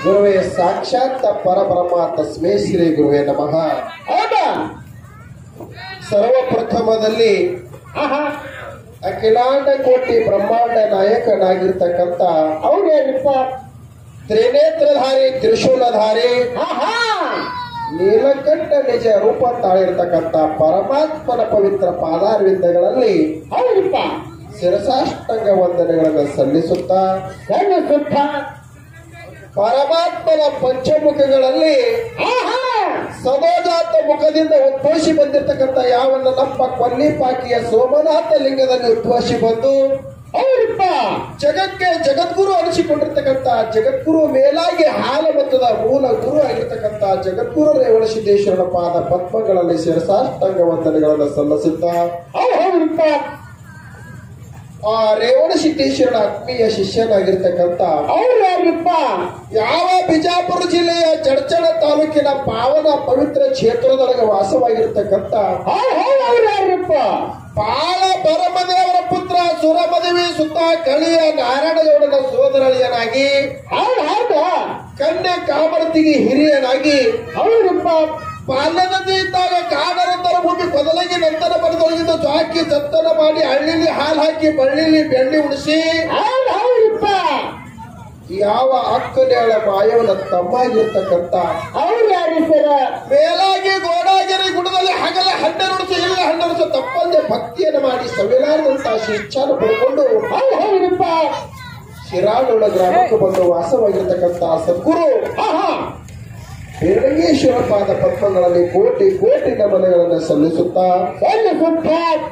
ಗುರುವೇ ಸಾಕ್ಷಾತ್ ಪರಬ್ರಹ್ಮ ತಸ್ಮೇ ಶ್ರೀ ಗುರುವೇ ನಮಃ ಹೌದಾ ಸರ್ವಪ್ರಥಮದಲ್ಲಿ ಆಹಾ ಅಖಿಲಾಂಡ ಕೋಟಿ ಬ್ರಹ್ಮಾಂಡ ನಾಯಕನಾಗಿರ್ತಕ್ಕಂಥ ಹೌದೇನಪ್ಪ ತ್ರಿನೇತ್ರಧಾರಿ ತ್ರಿಶೂಲಧಾರಿ ಆಹಾ ನೀಲಕಂಠ ನಿಜ ರೂಪ ತಾಳಿರ್ತಕ್ಕಂಥ ಪರಮಾತ್ಮನ ಪವಿತ್ರ ಪಾದಾರವಿಂದಗಳಲ್ಲಿ ಹೌದಪ್ಪ ಶಿರಸಾಷ್ಟಂಗ ವಂದನೆಗಳನ್ನು ಸಲ್ಲಿಸುತ್ತಾ ಸಣ್ಣ ಸುತ್ತ ಪರಮಾತ್ಮನ ಪಂಚಮುಖಗಳಲ್ಲಿ ಆಹಾ ಸದೋಜಾತ ಮುಖದಿಂದ ಉದ್ಭವಿಸಿ ಬಂದಿರತಕ್ಕಂಥ ಯಾವನ್ನ ನಮ್ಮ ಕೊಲ್ಲಿಪಾಕಿಯ ಸೋಮನಾಥ ಲಿಂಗದಲ್ಲಿ ಉದ್ಭವಿಸಿ ಬಂದು ಹೌದಪ್ಪ ಜಗಕ್ಕೆ ಜಗದ್ಗುರು ಅನಿಸಿಕೊಂಡಿರ್ತಕ್ಕಂಥ ಜಗದ್ಗುರು ಮೇಲಾಗಿ ಹಾಲ ಮತದ ಮೂಲ ಗುರು ಆಗಿರ್ತಕ್ಕಂಥ ಜಗದ್ಗುರು ರೇವಣ ಸಿದ್ದೇಶ್ವರನ ಪಾದ ಪದ್ಮಗಳಲ್ಲಿ ಶಿರಸಾಷ್ಟಂಗ ವಂದನೆಗಳನ್ನು ಸಲ್ಲಿಸುತ್ತಾ ಹೌದು ಹೌದಪ್ಪ ಆ ರೇವಣ ಸಿದ್ದೇಶ್ವರನ ಆತ್ಮೀಯ ಶಿಷ್ಯನಾಗಿರ್ತಕ್ಕಂಥ ಹೌದ್ಯಾರಪ್ಪ ಯಾವ ಬಿಜಾಪುರ ಜಿಲ್ಲೆಯ ಚಡ್ಚಣ ತಾಲೂಕಿನ ಪಾವನ ಪವಿತ್ರ ಕ್ಷೇತ್ರದೊಳಗೆ ವಾಸವಾಗಿರ್ತಕ್ಕಂಥ ಹೌದು ಹೌದು ಹೌದ್ಯಾರಪ್ಪ ಬಾಳ ಬರಮದೇವರ ಪುತ್ರ ಸುರಮದೇವಿ ಸುತ್ತ ಕಳಿಯ ನಾರಾಯಣಗೌಡನ ಸೋದರಳಿಯನಾಗಿ ಹೌದು ಹೌದಾ ಕನ್ಯೆ ಕಾಮರ್ತಿಗೆ ಹಿರಿಯನಾಗಿ ಹೌದಪ್ಪ ಬಾಲ್ಯದಲ್ಲಿ ಇದ್ದಾಗ ಕಾಡರಂತರ ಭೂಮಿ ಬದಲಾಗಿ ನಂತರ ಬರೆದೊಳಗಿಂದ ಜ್ವಾಕಿ ಸತ್ತನ ಮಾಡಿ ಹಳ್ಳಿಲಿ ಹಾಲು ಹಾಕಿ ಬಳ್ಳಿಲಿ ಬೆಣ್ಣೆ ಉಣಿಸಿ ಹೌದು ಹೌದಪ್ಪ ಯಾವ ಅಕ್ಕನೇಳ ಮಾಯವನ ತಮ್ಮಾಗಿರ್ತಕ್ಕಂಥ ಹೌದ್ಯಾರಿ ಸರ ಮೇಲಾಗಿ ಗೋಡಾಗಿರಿ ಗುಡದಲ್ಲಿ ಹಗಲ ಹನ್ನೆರಡು ಇಲ್ಲ ಹನ್ನೆರಡು ತಪ್ಪಂದೆ ಭಕ್ತಿಯನ್ನು ಮಾಡಿ ಸವಿಲಾರದಂತ ಶಿಕ್ಷಣ ಪಡ್ಕೊಂಡು ಹೌದು ಹೌದಪ್ಪ ಶಿರಾಳೋಳ ಗ್ರಾಮಕ್ಕೆ ಬಂದು ವಾಸವಾಗಿರ್ತಕ್ಕಂಥ ಸದ್ಗುರು ಆಹಾ ಹಿರಣ್ಯೇಶ್ವರ ಪಾದ ಪದ್ಮಗಳಲ್ಲಿ ಕೋಟಿ ಕೋಟಿ ನಮನಗಳನ್ನು ಸಲ್ಲಿಸುತ್ತಾ ಸಣ್ಣ ಸುತ್ತ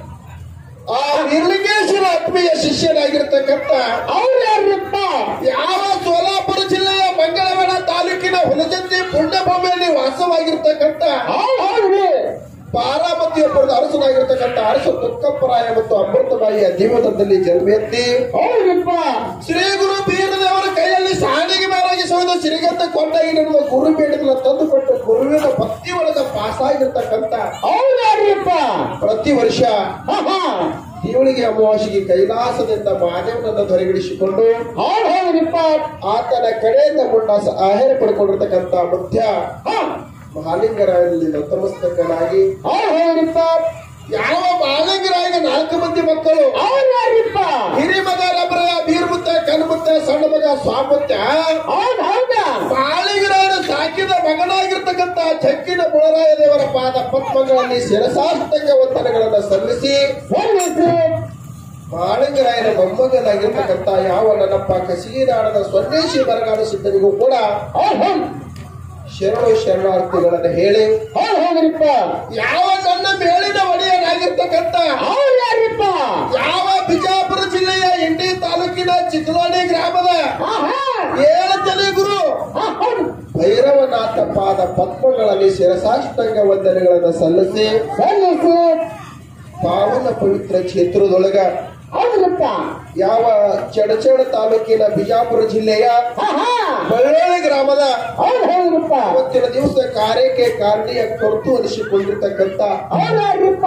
ಆ ಹಿರಣ್ಯೇಶ್ವರ ಆತ್ಮೀಯ ಶಿಷ್ಯನಾಗಿರ್ತಕ್ಕಂಥ ಹೌದ್ಯಾರಪ್ಪ ಯಾವ ಸೋಲಾಪುರ ಜಿಲ್ಲೆಯ ಮಂಗಳವಾಡ ತಾಲೂಕಿನ ಹುಲಜಂತಿ ಪುಣ್ಯಭೂಮಿಯಲ್ಲಿ ವಾಸವಾಗಿರ್ತಕ್ಕಂಥ ಹೌದು ಹೌದ್ರಿ ಬಾರಾಮತಿಯೊಬ್ಬರದ ಅರಸನಾಗಿರ್ತಕ್ಕಂಥ ಅರಸ ತುಕ್ಕಪ್ಪರಾಯ ಮತ್ತು ಅಮೃತಬಾಯಿಯ ಜೀವನದಲ್ಲಿ ಜನ್ಮೆತ್ತಿ ಹೌದಪ್ಪ ಶ್ರೀ ಗುರು ಬೀರದೇವರ ಕೈಯಲ್ಲಿ ಸಾಣಿಗೆ ಮೇಲಾಗಿ ಸೋದ ಶ್ರೀಗಂಧ ಕೊಂಡಾಗಿ ನಡೆದ ಗುರು ಬೇಡದನ್ನ ತಂದುಕೊಟ್ಟು ಗುರುವಿನ ಭಕ್ತಿ ಒಳಗ ಪಾಸಾಗಿರ್ತಕ್ಕಂಥ ಹೌದ್ಯಾರಪ್ಪ ಪ್ರತಿ ವರ್ಷ ಆಹಾ ದೇವಳಿಗೆ ಅಮಾವಾಸ್ಯೆಗೆ ಕೈಲಾಸದಿಂದ ಮಾದೇವನನ್ನು ಹೊರಗಿಡಿಸಿಕೊಂಡು ಹೌದು ಹೌದ್ರಿಪ್ಪ ಆತನ ಕಡೆಯಿಂದ ಮುಂಡಾಸ ಆಹಾರ ಪಡ್ಕೊಂಡಿರ್ತಕ್ಕಂಥ ಮಧ್ಯ ಹಾ ಮಹಾಲಿಂಗರಾಯನಲ್ಲಿ ನತಮಸ್ತಕನಾಗಿ ಹೌದು ಹೌದ್ರಿಪ್ಪ ಯಾವ ಮಹಾಲಿಂಗರಾಯನ ನಾಲ್ಕು ಮಂದಿ ಮಕ್ಕಳು ಹೌದ್ಯಾರಪ್ಪ ಹಿರಿ ಮಗ ರಬ್ರಯ ಬೀರ್ಮುತ್ತ ಕಣ್ಮುತ್ತ ಸಣ್ಣ ಮಗ ಸ್ವಾಮುತ್ತ ಹೌದು ಹೌದಾ ಮಾಳಿಗರಾಯನ ಸಾಕಿದ ಮಗನಾಗಿರ್ತಕ್ಕಂಥ ಚಕ್ಕಿನ ಬುಳರಾಯ ದೇವರ ಪಾದ ಪದ್ಮಗಳಲ್ಲಿ ಶಿರಸಾಷ್ಟಂಗ ವಂದನೆಗಳನ್ನು ಸಲ್ಲಿಸಿ ಸಲ್ಲಿಸಿ ಮಾಳಿಂಗರಾಯನ ಮೊಮ್ಮಗನಾಗಿರ್ತಕ್ಕಂಥ ಯಾವ ನನ್ನಪ್ಪ ಕಸಿಗಿನಾಡದ ಸ್ವದೇಶಿ ಬರಗಾಡ ಸಿದ್ಧನಿಗೂ ಕೂಡ ಹೌದು ಹೌದು ಶರಣು ಶರಣಾರ್ಥಿಗಳನ್ನು ಹೇಳಿ ಹೌದು ಹೌದ್ರಿಪ್ಪ ಯಾವ ನನ್ನ ಮೇಲಿನ ಒಡೆಯನಾಗಿರ್ತಕ್ಕಂಥ ಹೌದ್ಯಾರಪ್ಪ ಯಾವ ಬಿಜಾಪುರ ಜಿಲ್ಲೆಯ ಇಂಡಿ ತಾಲೂಕಿನ ಚಿಕ್ಕಲೋಡಿ ಗ್ರಾಮದ ಆಹಾ ಏಳು ಜನ ಗುರು ಹಾ, ಹೌದು ಭೈರವನಾಥ ಪಾದ ಪದ್ಮಗಳಲ್ಲಿ ಶಿರಸಾಷ್ಟಂಗ ವಂದನೆಗಳನ್ನು ಸಲ್ಲಿಸಿ ಸಲ್ಲಿಸಿ ಪಾವನ ಪವಿತ್ರ ಕ್ಷೇತ್ರದೊಳಗ ಹೌದ್ರಪ್ಪ ಯಾವ ಚಡಚಡ ತಾಲೂಕಿನ ಬಿಜಾಪುರ ಜಿಲ್ಲೆಯ ಆಹಾ ಬಳ್ಳೋಳಿ ಗ್ರಾಮದ ಹೌದು ಹೌದ್ರಪ್ಪ ಇವತ್ತಿನ ದಿವಸ ಕಾರ್ಯಕ್ಕೆ ಕಾರಣಿಯ ಕರ್ತು ಅನಿಸಿಕೊಂಡಿರ್ತಕ್ಕಂಥ ಹೌದ್ಯಾರಪ್ಪ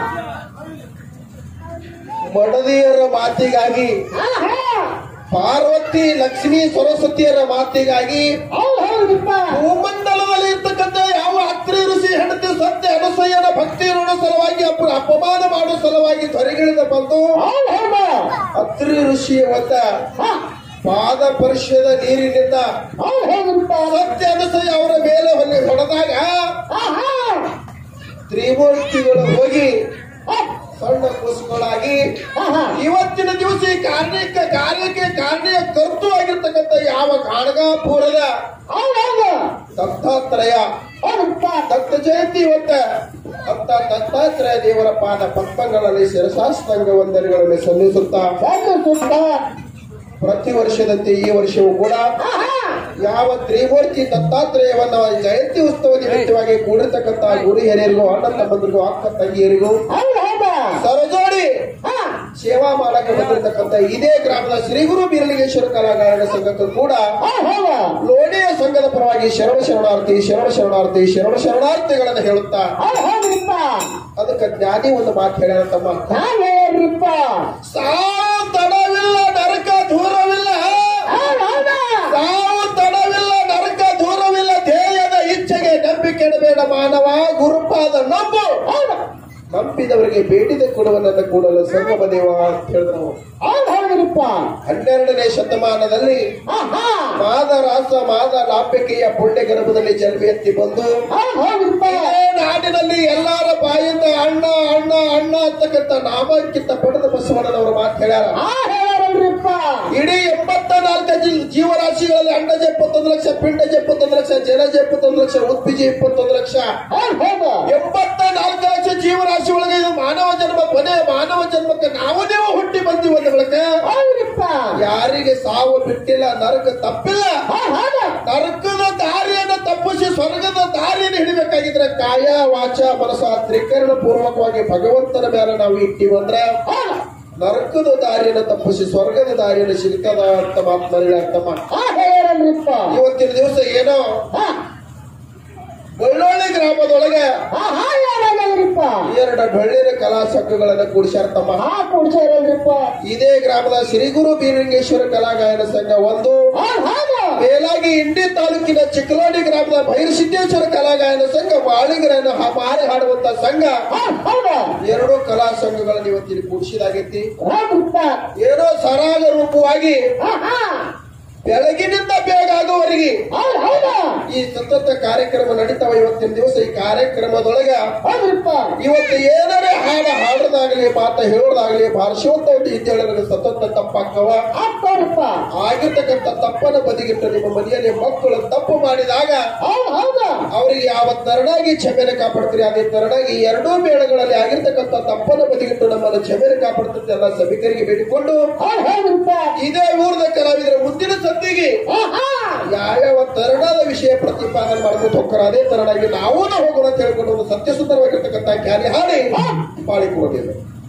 ಮಡದಿಯರ ಮಾತಿಗಾಗಿ ಆಹಾ ಪಾರ್ವತಿ ಲಕ್ಷ್ಮೀ ಸರಸ್ವತಿಯರ ಮಾತಿಗಾಗಿ ಹೌದು ಹೌದ್ರಪ್ಪ ಭೂಮಂಡಲದಲ್ಲಿ ಇರ್ತಕ್ಕಂಥ ಯಾವ ಅತ್ರಿ ಋಷಿ ಹೆಂಡತಿ ಸತ್ಯ ಅನಸಯ್ಯನ ಭಕ್ತಿ ಋಣ ಸಲುವಾಗಿ ಅಪ್ಪ ಅಪಮಾನ ಮಾಡುವ ಸಲುವಾಗಿ ತ್ವರೆಗಿಳಿದ ಬಂದು ಹೌದು ಹೌದು ಅತ್ರಿ ಋಷಿಯ ಒತ್ತ ಹಾ, ಪಾದ ಪರಿಷದ ನೀರಿನಿಂದ ಹೌದು ಹೌದ್ರಪ್ಪ ಸತ್ಯ ಅನಸಯ್ಯ ಅವರ ಮೇಲೆ ಹೊಲಿ ಹೊಡೆದಾಗ ಆಹಾ ತ್ರಿಮೂರ್ತಿಗಳು ಹೋಗಿ ಹಾ, ಸಣ್ಣ ಕೂಸುಗಳಾಗಿ ಆಹಾ ಇವತ್ತಿನ ದಿವಸ ಈ ಕಾರ್ಯಕ್ಕೆ ಕಾರ್ಯಕ್ಕೆ ಕಾರ್ಯ ಕರ್ತು ಆಗಿರ್ತಕ್ಕಂಥ ಯಾವ ಕಾಣಗಾಪುರದ ಹೌದು ಹೌದು ದತ್ತಾತ್ರಯ ಹೌದಪ್ಪ ದತ್ತ ಜಯಂತಿ ಇವತ್ತ ಅಂತ ದತ್ತಾತ್ರೇಯ ದೇವರ ಪಾದ ಪದ್ಮಗಳಲ್ಲಿ ಶಿರಸಾಸ್ತಂಗ ವಂದನೆಗಳನ್ನು ಸಲ್ಲಿಸುತ್ತಾ ಸಲ್ಲಿಸುತ್ತ ಪ್ರತಿ ವರ್ಷದಂತೆ ಈ ವರ್ಷವೂ ಕೂಡ ಆಹಾ ಯಾವ ತ್ರಿಮೂರ್ತಿ ದತ್ತಾತ್ರೇಯವನ್ನ ಜಯಂತಿ ಉತ್ಸವ ನಿಮಿತ್ತವಾಗಿ ಕೂಡಿರ್ತಕ್ಕಂಥ ಗುರು ಹಿರಿಯರಿಗೂ ಅಣ್ಣ ತಮ್ಮಂದಿರಿಗೂ ಅಕ್ಕ ತಂಗಿಯರಿಗೂ ಹೌದು ಹೌದು ಸರಜೋಡಿ ಹಾ ಸೇವಾ ಮಾಡಕ್ಕೆ ಬಂದಿರತಕ್ಕಂಥ ಇದೇ ಗ್ರಾಮದ ಶ್ರೀ ಗುರು ಬೀರಲಿಂಗೇಶ್ವರ ಕಲಾಗಾಯನ ಸಂಘಕ್ಕೂ ಕೂಡ ಹೌದು ಹೌದು ಲೋಣಿಯ ಸಂಘದ ಪರವಾಗಿ ಶರಣ ಶರಣಾರ್ಥಿ ಶರಣ ಶರಣಾರ್ಥಿ ಶರಣ ಶರಣಾರ್ಥಿಗಳನ್ನು ಹೇಳುತ್ತಾ ಹೌದು ಹೌದ್ರಿಪ್ಪ ಅದಕ್ಕೆ ಜ್ಞಾನಿ ಒಂದು ಮಾತು ಹೇಳ್ಯಾರ ತಮ್ಮ ನಾನ್ ಹೇಳ್ರಿಪ್ಪ ಸಾವು ತಡವಿಲ್ಲ ನರಕ ದೂರವಿಲ್ಲ ಹೌದು ಹೌದು ಸಾವು ತಡವಿಲ್ಲ ನರಕ ಮಾನವ ಗುರುಪಾದ ನಂಬು ಹೌದು ನಂಬಿದವರಿಗೆ ಬೇಡಿದ ಕೊಡುವನನ್ನ ಕೂಡಲು ಸಂಗಮ ದೇವ ಅಂತ ಹೇಳಿದ್ರು ನಾವು. ಹೌದು ಹೌದ್ರಿಪ್ಪ ಹನ್ನೆರಡನೇ ಶತಮಾನದಲ್ಲಿ ಆಹಾ ಮಾದ ರಾಸ ಮಾದ ಲಾಪಿಕೆಯ ಪುಣ್ಯ ಗರ್ಭದಲ್ಲಿ ಜನ್ಮ ಎತ್ತಿ ಬಂದು ಹೌದು ಹೌದ್ರಿಪ್ಪ ಇದೇ ನಾಡಿನಲ್ಲಿ ಎಲ್ಲಾರ ಬಾಯಿಂದ ಅಣ್ಣ ಅಣ್ಣ ಅಣ್ಣ ಅಂತಕ್ಕಂಥ ನಾಮಕ್ಕಿಂತ ಪಡೆದ ಬಸವಣ್ಣನವರು ಮಾತು ಹೇಳ್ಯಾರ ಆ ಹೇಳ್ಯಾರಲ್ರಿಪ್ಪ ಇಡೀ ಎಂಬತ್ತ ನಾಲ್ಕು ಜೀ- ಜೀವರಾಶಿಗಳಲ್ಲಿ ಅಂಡಜ ಇಪ್ಪತ್ತೊಂದು ಲಕ್ಷ ಪಿಂಡಜ ಇಪ್ಪತ್ತೊಂದು ಲಕ್ಷ ಜನಜ ಇಪ್ಪತ್ತೊಂದು ಲಕ್ಷ ಉದ್ಭಿಜ ಇಪ್ಪತ್ತೊಂದು ಲಕ್ಷ ಹೌದು ಹೌದು ಎಂಬತ್ತ ನಾಲ್ಕು ಲಕ್ಷ ಜೀವರಾಶಿ ಒಳಗೆ ಇದು ಮಾನವ ಜನ್ಮ ಕೊನೆ ಮಾನವ ಜನ್ಮಕ್ಕೆ ನಾವು ನೀವು ಹುಟ್ಟಿ ಬಂದಿವಿ ಅಂದ ಬಳಿಕ ಹೌದ್ರಿಪ್ಪ ಯಾರಿಗೆ ಸಾವು ಬಿಟ್ಟಿಲ್ಲ ನರಕ ತಪ್ಪಿಲ್ಲ ಹೌದು ಹೌದು ನರಕದ ದಾರಿಯನ್ನು ತಪ್ಪಿಸಿ ಸ್ವರ್ಗದ ದಾರಿಯನ್ನು ಹಿಡಿಬೇಕಾಗಿದ್ರೆ ಕಾಯ ವಾಚ ಮನಸ ತ್ರಿಕರಣ ಪೂರ್ವಕವಾಗಿ ಭಗವಂತನ ಮೇಲೆ ನಾವು ಇಟ್ಟಿವಿ ಅಂದ್ರೆ ಹೌದು ನರಕದ ದಾರಿಯನ್ನು ತಪ್ಪಿಸಿ ಸ್ವರ್ಗದ ದಾರಿಯನ್ನು ಸಿಗ್ತದ ಅಂತ ಮಾತನಾಡಿ ಅರ್ಥಮ್ಮ ಆ ಹೇಳ್ಯಾರಲ್ರಿಪ್ಪ ಇವತ್ತಿನ ದಿವಸ ಏನೋ ಹಾ ಒಳ್ಳೊಳ್ಳೆ ಗ್ರಾಮದೊಳಗೆ ಆಹಾ ಹೇಳ್ಯಾರಲ್ರಿಪ್ಪ ಎರಡು ಬೆಳ್ಳಿನ ಕಲಾ ಸಂಘಗಳನ್ನ ಕೂಡಿಸ್ಯಾರ ತಮ್ಮ ಹಾ ಕುಡ್ಸಾರಲ್ರಿಪ್ಪ ಇದೇ ಗ್ರಾಮದ ಶ್ರೀಗುರು ಬೀರಂಗೇಶ್ವರ ಕಲಾಗಾಯನ ಸಂಘ ಒಂದು ಹೌದು ಹೌದು ಮೇಲಾಗಿ ಇಂಡಿ ತಾಲೂಕಿನ ಚಿಕ್ಕಲೋಡಿ ಗ್ರಾಮದ ಭೈರಸಿದ್ದೇಶ್ವರ ಕಲಾಗಾಯನ ಸಂಘ ಮಾಳಿಗರನ್ನು ಹಾ- ಮಾರಿ ಹಾಡುವಂತ ಸಂಘ ಹೌದು ಹೌದು ಎರಡೂ ಕಲಾ ಸಂಘಗಳನ್ನು ಇವತ್ತಿನ ಕೂಡಿಸಿದಾಗೈತಿ ಹೌದ್ರಿಪ್ಪ ಏನೋ ಸರಾಗ ರೂಪವಾಗಿ ಆಹಾ ಬೆಳಗಿನಿಂದ ಬೇಗ ಆಗುವವರೆಗೆ ಹೌದು ಹೌದು ಈ ಸತತ ಕಾರ್ಯಕ್ರಮ ನಡೀತಾವ ಇವತ್ತಿನ ದಿವಸ ಈ ಕಾರ್ಯಕ್ರಮದೊಳಗ ಹೌದ್ರಿಪ್ಪ ಇವತ್ತು ಏನಾರೇ ಹಾಡ ಹಾಡೋದಾಗ್ಲಿ ಮಾತ ಹೇಳೋದಾಗ್ಲಿ ಭಾಷವಂತ ಇದ್ದೇಳಿ ಸತತ ತಪ್ಪಾಕ್ಕವ ಆಗ್ತಾರಪ್ಪ ಆಗಿರ್ತಕ್ಕಂಥ ತಪ್ಪನ ಬದಿಗಿಟ್ಟು ನಿಮ್ಮ ಮನೆಯಲ್ಲಿ ಮಕ್ಕಳು ತಪ್ಪು ಮಾಡಿದಾಗ ಹೌದು ಹೌದು ಅವರಿಗೆ ಯಾವತ್ ತರಡಾಗಿ ಕ್ಷಮೆನ ಕಾಪಾಡ್ತೀರಿ ಅದೇ ತರಡಾಗಿ ಎರಡೂ ಮೇಳಗಳಲ್ಲಿ ಆಗಿರ್ತಕ್ಕಂಥ ತಪ್ಪನ ಬದಿಗಿಟ್ಟು ನಮ್ಮನ್ನು ಕ್ಷಮೆನ ಕಾಪಾಡ್ತದೆ ಎಲ್ಲ ಸಭಿಕರಿಗೆ ಬೇಡಿಕೊಂಡು ಹೌದು ಹೌದ್ರಿಪ್ಪ ಇದೇ ಊರದ ಕಲಾವಿದರ ಮುಂದಿನ ಸಂಧಿಗೆ ಆಹಾ ಯಾವ್ಯಾವ ತರಡಾದ ವಿಷಯ ಪ್ರತಿಪಾದನೆ ಮಾಡ್ಕೊಂಡು ಹೋಗ್ತಾರ ಅದೇ ತರಡಾಗಿ ನಾವೂ ಹೋಗೋಣ ಅಂತ ಹೇಳ್ಕೊಂಡು ಒಂದು ಸತ್ಯ ಸುಂದರವಾಗಿರ್ತಕ್ಕಂಥ ಕ್ಯಾರಿ ಹಾಡಿ ಬಾಳಿಕೊಳ್ಳೋದಿಲ್ಲ